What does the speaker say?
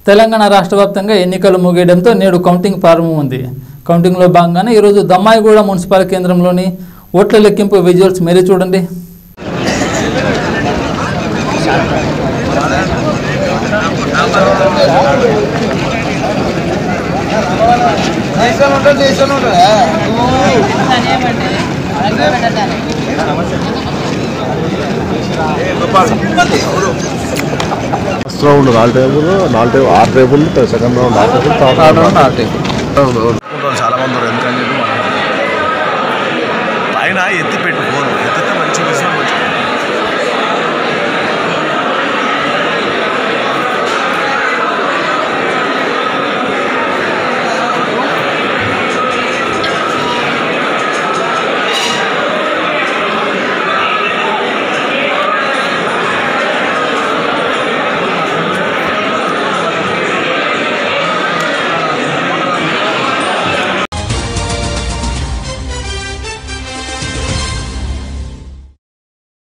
తెలంగాణ రాష్ట్ర వ్యాప్తంగా ఎన్నికలు ముగియడంతో నేడు కౌంటింగ్ ప్రారంభమైంది కౌంటింగ్లో భాగంగానే ఈరోజు దమ్మాయిగూడ మున్సిపల్ కేంద్రంలోని ఓట్ల లెక్కింపు విజువల్స్ మీరే చూడండి ఫస్ట్ రౌండ్ నాలుగు టేబుల్ నాలుగు టేబుల్ ఆరు టేబుల్ సెకండ్ రౌండ్ ఆరు టేబుల్ థర్డ్ రౌండ్ ఆరు టేబుల్ అవును అవును